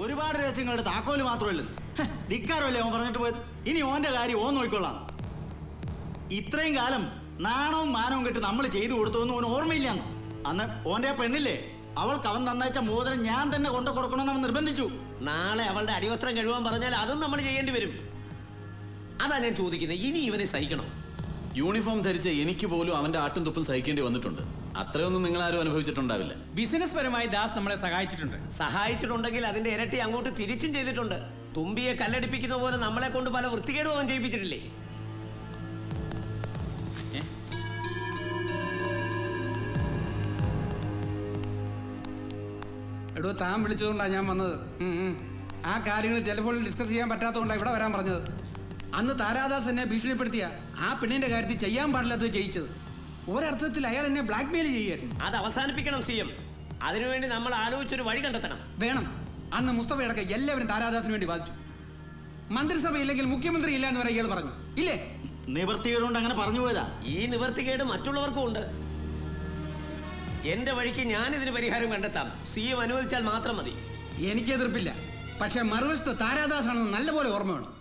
ഒരുപാട് രഹസ്യങ്ങളുടെ താക്കോല് മാത്രമല്ല ധിക്കാരമല്ലേ അവൻ പറഞ്ഞിട്ട് പോയത് ഇനി ഓന്റെ കാര്യം ഓൻ നോക്കിക്കൊള്ളാം ഇത്രയും കാലം നാണവും മാനവും കെട്ട് നമ്മൾ ചെയ്തു കൊടുത്തൊന്നും ഓന് ഓർമ്മയില്ലാന്ന് അന്ന് ഓന്റെ ആ പെണ്ണില്ലേ അവൾക്ക് അവൻ തന്നയച്ച മോതിരം ഞാൻ തന്നെ കൊണ്ടു കൊടുക്കണമെന്ന് അവൻ നിർബന്ധിച്ചു നാളെ അവളുടെ അടിവസ്ത്രം കഴുകാൻ പറഞ്ഞാൽ അതും നമ്മൾ ചെയ്യേണ്ടി വരും അതാ ഞാൻ ചോദിക്കുന്നത് ഇനി ഇവനെ സഹിക്കണോ യൂണിഫോം ധരിച്ച എനിക്ക് പോലും അവന്റെ ആട്ടും തുപ്പും സഹിക്കേണ്ടി വന്നിട്ടുണ്ട് അത്രയൊന്നും നിങ്ങൾ ആരും അനുഭവിച്ചിട്ടുണ്ടാവില്ല ബിസിനസ് പരമായി ദാസ് നമ്മളെ സഹായിച്ചിട്ടുണ്ട് സഹായിച്ചിട്ടുണ്ടെങ്കിൽ അതിന്റെ ഇരട്ടി അങ്ങോട്ട് തിരിച്ചും ചെയ്തിട്ടുണ്ട് തുമ്പിയെ കല്ലടിപ്പിക്കുന്ന പോലെ നമ്മളെ കൊണ്ട് പല വൃത്തികേടും അവൻ ചെയ്യിപ്പിച്ചിട്ടില്ലേ എടോ താൻ വിളിച്ചതുകൊണ്ടാണ് ഞാൻ വന്നത് ഉം, ഉം. ആ കാര്യങ്ങൾ ടെലിഫോണിൽ ഡിസ്കസ് ചെയ്യാൻ പറ്റാത്തതുകൊണ്ടാണ് ഇവിടെ വരാൻ പറഞ്ഞത് അന്ന് താരാദാസ് എന്നെ ഭീഷണിപ്പെടുത്തിയ ആ പെണ്ണിന്റെ കാര്യത്തിൽ ചെയ്യാൻ പാടില്ലാത്തത് ചെയ്യിച്ചത് ഒരർത്ഥത്തിൽ അയാൾ എന്നെ ബ്ലാക്ക് മെയിൽ ചെയ്യായിരുന്നു അത് അവസാനിപ്പിക്കണം സി എം അതിനുവേണ്ടി നമ്മൾ ആലോചിച്ചൊരു വഴി കണ്ടെത്തണം വേണം അന്ന് മുസ്തഫയടക്കം എല്ലാവരും താരാദാസിന് വേണ്ടി വാദിച്ചു മന്ത്രിസഭ ഇല്ലെങ്കിൽ മുഖ്യമന്ത്രി ഇല്ല എന്ന് വരെ ഇയാൾ പറഞ്ഞു ഇല്ലേ നിവർത്തികേടുകൊണ്ട് അങ്ങനെ പറഞ്ഞു പോയതാ ഈ നിവർത്തികേട് മറ്റുള്ളവർക്കും ഉണ്ട് എന്റെ വഴിക്ക് ഞാൻ ഇതിന് പരിഹാരം കണ്ടെത്താം സി എം അനുവദിച്ചാൽ മാത്രം മതി എനിക്ക് എതിർപ്പില്ല പക്ഷെ മറുവശത്ത് താരാദാസ് ആണെന്ന് നല്ലപോലെ ഓർമ്മ വേണം